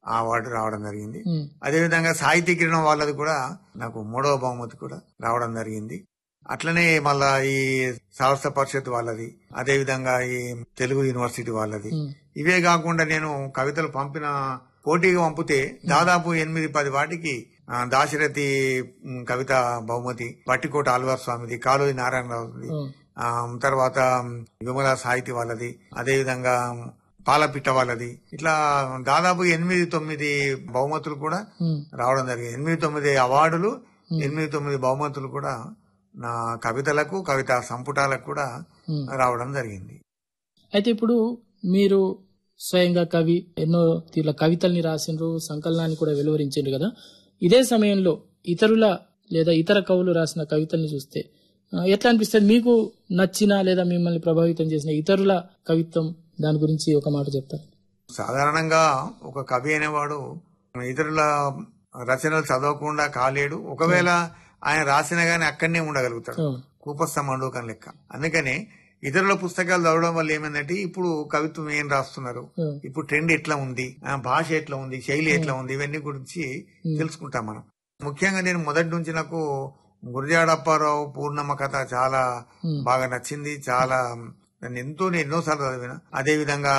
ఆ అవార్డు రావడం జరిగింది ఉమ్, అదేవిధంగా సాహితీ కిరణం వాళ్ళది కూడా నాకు మూడవ బహుమతి కూడా రావడం జరిగింది అట్లనే మళ్ళా ఈ సాహస పరిషత్ వాళ్ళది అదేవిధంగా ఈ తెలుగు యూనివర్సిటీ వాళ్ళది ఉమ్, ఇవే కాకుండా నేను కవితలు పంపిన పోటీగా పంపితే దాదాపు ఎనిమిది పది వాటికి ఆ, దాశరథి ఉమ్, కవిత బహుమతి పట్టికోట ఆల్వార్ స్వామిది కాళోజీ నారాయణరావుది ఉమ్, ఆ, తర్వాత ఉమ్, విమల సాహితీ వాళ్ళది అదేవిధంగా ఉమ్, పాలపిట్ట వాళ్ళది ఇట్లా దాదాపు ఎనిమిది తొమ్మిది బహుమతులు కూడా ఉమ్, రావడం జరిగింది ఎనిమిది తొమ్మిది అవార్డులు ఎనిమిది తొమ్మిది బహుమతులు కూడా నా కవితలకు కవితా సంపుటాలకు కూడా ఉమ్. రావడం జరిగింది అయితే ఇప్పుడు మీరు స్వయంగా కవి ఎన్నో తీర్ల కవితల్ని రాసిండ్రు సంకలనాన్ని కూడా వెలువరించిండ్రు కదా ఇదే సమయంలో ఇతరుల లేదా ఇతర కవులు రాసిన కవితల్ని చూస్తే ఆ, ఎట్లా అనిపిస్తుంది మీకు నచ్చిన లేదా మిమ్మల్ని ప్రభావితం చేసిన ఇతరుల కవిత్వం దాని గురించి ఒక మాట చెప్తారు సాధారణంగా ఒక కవి అనేవాడు ఇతరుల రచనలు చదవకుండా కాలేడు ఒకవేళ ఆయన రాసిన గానీ అక్కడనే ఉండగలుగుతాడు అవును. కూపస్థ మండూకం లెక్క అందుకనే ఇతరుల పుస్తకాలు చదవడం వల్ల ఏమైందంటే ఇప్పుడు కవిత్వం ఏం రాస్తున్నారు అవును. ఇప్పుడు ట్రెండ్ ఎట్లా ఉంది ఆ భాష ఎట్లా ఉంది శైలి ఎట్లా ఉంది ఇవన్నీ గురించి తెలుసుకుంటాం మనం ముఖ్యంగా నేను మొదటి నుంచి నాకు గురజాడ అప్పారావు పూర్ణమ్మ కథ చాలా ఉమ్. బాగా నచ్చింది చాలా దాన్ని ఎంతో నేను ఎన్నోసార్లు చదివిన అదే విధంగా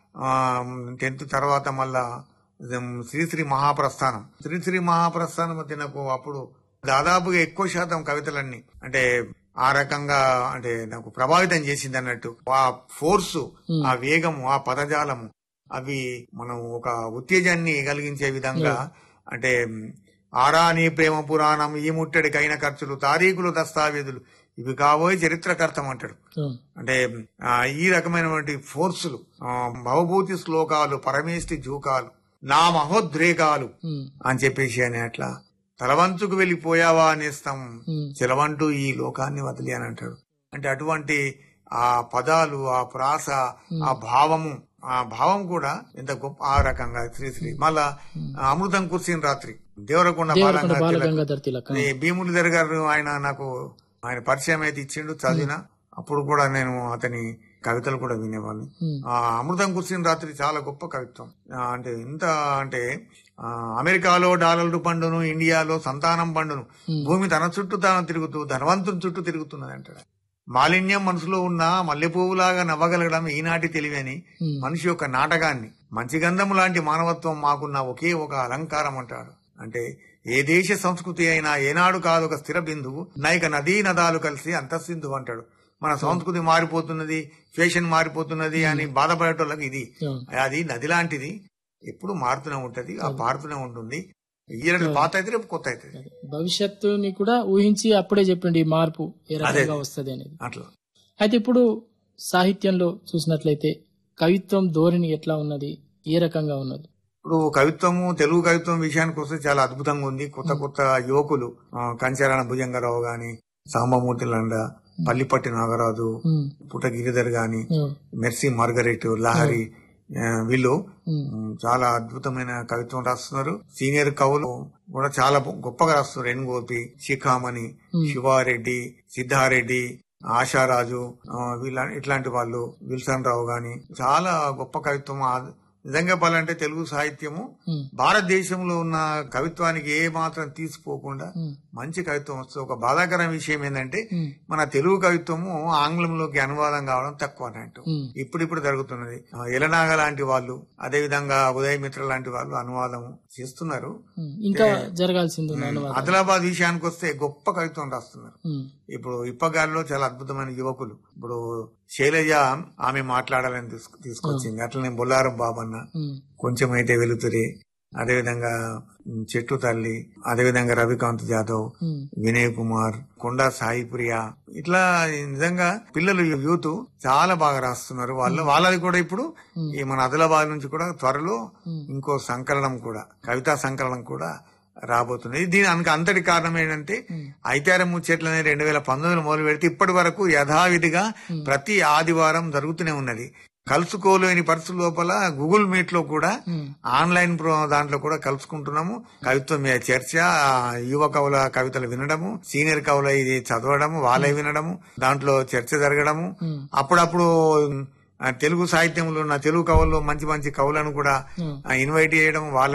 టెన్త్ తర్వాత మళ్ళా ఉమ్, శ్రీశ్రీ మహాప్రస్థానం శ్రీశ్రీ మహాప్రస్థానం అయితే నాకు అప్పుడు దాదాపుగా ఎక్కువ శాతం కవితలన్నీ అంటే ఆ రకంగా అంటే నాకు ప్రభావితం చేసింది అన్నట్టు ఆ ఫోర్సు ఆ వేగము ఆ పదజాలము అవి మనం ఒక ఉత్తేజాన్ని కలిగించే విధంగా అంటే ఉమ్, ఆరాని ప్రేమ పురాణం ఈ ముట్టడికైన ఖర్చులు తారీఖులు దస్తావేజులు ఇవి కాబోయే చరిత్రకర్తం అంటాడు అవును. అంటే ఆ, ఈ రకమైనటువంటి ఫోర్సులు ఆ, భవభూతి శ్లోకాలు పరమేష్టి జూకాలు నా మహోద్రేకాలు ఉమ్, అని చెప్పేసి అని అట్లా తలవంచుకు వెళ్ళిపోయావా అనేస్తాం ఉమ్, చెలవంటూ ఈ లోకాన్ని వదిలి అని అంటాడు అంటే అటువంటి ఆ పదాలు ఆ ప్రాస ఆ భావము ఆ భావం కూడా ఎంత గొప్ప ఆ రకంగా శ్రీశ్రీ మళ్ళా అమృతం కుర్సిన రాత్రి దేవరకొండ దేవరకొండ బాలంగా తిలక్. బాలగంగాధర్ తిలక్ ఈ భీమునిధర్ గారు ఆయన నాకు ఆయన పరిచయం అయితే ఇచ్చిండు చదివిన అప్పుడు కూడా నేను అతని కవితలు కూడా వినేవాడిని ఉమ్, ఆ అమృతం కుర్సిన రాత్రి చాలా గొప్ప కవిత్వం ఆ, అంటే ఇంత అంటే ఆ, అమెరికాలో డాలర్లు పండును ఇండియాలో సంతానం పండును భూమి తన చుట్టూ తాను తిరుగుతూ ధనవంతుని చుట్టూ తిరుగుతున్నది అంటాడు మాలిన్యం మనసులో ఉన్న మల్లెపువ్వులాగా నవ్వగలగడం ఈనాటి తెలివి అని ఉమ్, మనిషి యొక్క నాటకాన్ని మంచి గంధము లాంటి మానవత్వం మాకున్న ఒకే ఒక అలంకారం అంటాడు అంటే ఏ దేశ సంస్కృతి అయినా ఏనాడు కాదు ఒక స్థిర బిందువు నైక నదీ నదాలు కలిసి అంతఃసింధు అంటాడు మన సంస్కృతి మారిపోతున్నది ఫ్యాషన్ మారిపోతున్నది అని బాధపడేటోళ్ళకి ఇది అవును. అది నది లాంటిది ఎప్పుడు మారుతూనే ఉంటది ఆ పారుతూనే ఉంటుంది ఈనాడు పాత అయితే రేపు కొత్త అవుతుంది భవిష్యత్తుని కూడా ఊహించి అప్పుడే చెప్పండి ఈ మార్పు ఏ రకంగా వస్తుంది అనేది అట్లా అయితే ఇప్పుడు సాహిత్యంలో చూసినట్లయితే కవిత్వం ధోరణి ఎట్లా ఉన్నది ఏ రకంగా ఉన్నది ఇప్పుడు కవిత్వము తెలుగు కవిత్వం విషయానికి వస్తే చాలా అద్భుతంగా ఉంది కొత్త కొత్త యువకులు ఆ, కంచారాణ భుజంగరావు గాని సాంబమూర్తి లండ పల్లిపట్టి నాగరాజు ఉమ్, పుట్ట గిరిధర్ గాని ఉమ్, మెర్సీ మార్గరెట్ లహరి ఆ, వీళ్ళు ఉమ్, ఉమ్, చాలా అద్భుతమైన కవిత్వం రాస్తున్నారు సీనియర్ కవులు కూడా చాలా గొప్పగా రాస్తున్నారు ఎన్ గోపి శిఖామణి శివారెడ్డి సిద్ధారెడ్డి ఆశారాజు ఆ, వీళ్ళ ఇట్లాంటి వాళ్ళు విల్సన్ రావు గాని చాలా గొప్ప కవిత్వం ఆ- నిజంగా చెప్పాలంటే తెలుగు సాహిత్యము ఉమ్, భారతదేశంలో ఉన్న కవిత్వానికి ఏ మాత్రం తీసిపోకుండా ఉమ్, మంచి కవిత్వం వస్తుంది ఒక బాధాకరమైన విషయం ఏంటంటే ఉమ్, మన తెలుగు కవిత్వము ఆంగ్లంలోకి అనువాదం కావడం తక్కువ అన్నట్టు ఉమ్, ఇప్పుడిప్పుడు జరుగుతున్నది ఆ, ఎలనాగ లాంటి వాళ్ళు అదే విధంగా ఉదయ మిత్ర లాంటి వాళ్ళు అనువాదం చేస్తున్నారు ఉమ్. ఇంకా జరగాల్సింది ఉంది అనువాదం ఆదిలాబాద్ విషయానికి వస్తే గొప్ప కవిత్వం రాస్తున్నారు ఉమ్, ఇప్పుడు ఇప్పగారిలో చాలా అద్భుతమైన యువకులు ఇప్పుడు శైలజ ఆమె మాట్లాడాలని తీసుకు- తీసుకొచ్చింది అట్లనే బొల్లారం బాబన్న ఉమ్, కొంచెం అయితే వెలుతురి అదేవిధంగా ఉమ్, చెట్టు తల్లి అదేవిధంగా రవికాంత్ జాదవ్ ఉమ్, వినయ్ కుమార్ కొండా సాయి ప్రియ ఇట్లా నిజంగా పిల్లలు యూత్ చాలా బాగా రాస్తున్నారు వాళ్ళ వాళ్ళది కూడా ఇప్పుడు ఈ మన ఆదిలాబాద్ నుంచి కూడా త్వరలో ఇంకో సంకలనం కూడా కవితా సంకలనం కూడా రాబోతుంది దీని అందుకు అంతటి కారణం ఏంటంటే ఐతారం ముచ్చట్లనే రెండు వేల పంతొమ్మిది మొదలు పెడితే ఇప్పటి వరకు యథావిధిగా ప్రతి ఆదివారం జరుగుతూనే ఉన్నది కలుసుకోలేని పరిస్థితుల లోపల గూగుల్ మీట్ లో కూడా ఉమ్, ఆన్లైన్ ప్రో- దాంట్లో కూడా కలుసుకుంటున్నాము కవిత్వం మీద చర్చ ఆ, యువ కవుల కవితలు వినడము సీనియర్ కవుల ఇది చదవడము వాళ్ళే వినడము దాంట్లో చర్చ జరగడము ఉమ్, అప్పుడప్పుడు ఆ, తెలుగు సాహిత్యంలో ఉన్న తెలుగు కవుల్లో మంచి మంచి కవులను కూడా ఉమ్. ఆ, ఇన్వైట్ చేయడం వాళ్ళ